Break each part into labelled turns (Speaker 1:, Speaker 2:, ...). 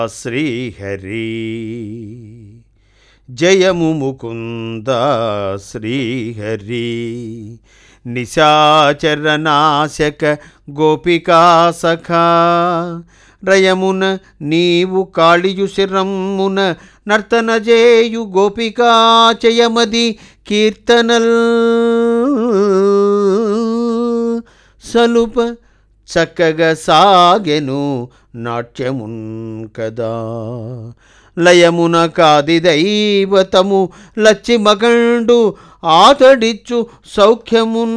Speaker 1: శ్రీహరి జయము ముకుంద శ్రీహరి నిశాచరనాశక గోపికా సఖా రయమున నీవు కాళియు శిరమ్మున నర్తన జేయు గోపికా చయమది కీర్తనల్ సలుప చక్కగా సాగెను నాట్యమున్ కదా లయమున కాది దైవతము లచ్చి మగండు ఆతడిచ్చు సౌఖ్యమున్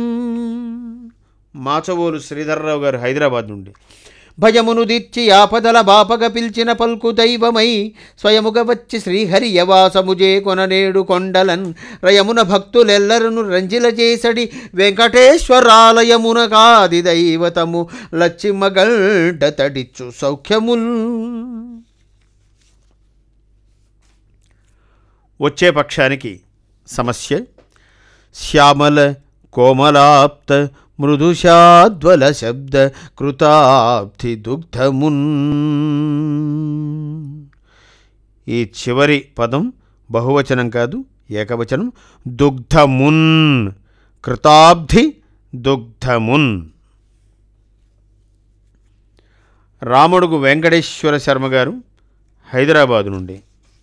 Speaker 1: మాచవోలు శ్రీధర్రావు గారు హైదరాబాద్ నుండి భయమును దిచ్చి ఆపదల బాపగ పిలిచిన పల్కు దైవమై స్వయముగ వచ్చి శ్రీహరి యవాసము కొననేడు కొండలన్ రయమున భక్తులెల్లరును రంజిల చేసడి వెంకటేశ్వరాలయమున కాది దైవతము లచ్చిమగండ తడిచ్చు సౌఖ్యముల్ వచ్చే పక్షానికి సమస్య శ్యామల కోమలాప్త మృదుషాద్వల శబ్ద కృతాబ్ధి దుగ్ధమున్ ఈ చివరి పదం బహువచనం కాదు ఏకవచనం దుగ్ధమున్ కృతాబ్ధి దుగ్ధమున్ రాముడుగు వెంకటేశ్వర శర్మ గారు హైదరాబాదు నుండి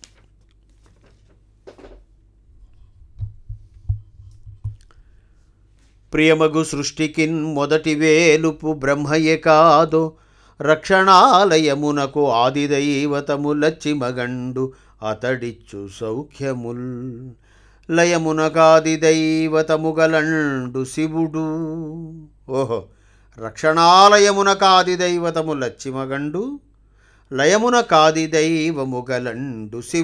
Speaker 1: ప్రియమగు సృష్టికిన్ మొదటి వేలుపు బ్రహ్మయే కాదో రక్షణాలయమునకు ఆదిదైవతము లచ్చిమగండు అతడిచ్చు సౌఖ్యముల్ లయమునకాది దైవతము గలండు శివుడు ఓహో రక్షణాలయమునకాది దైవతము లచ్చిమగండు లయమున కాది దైవము గలండు శివుడు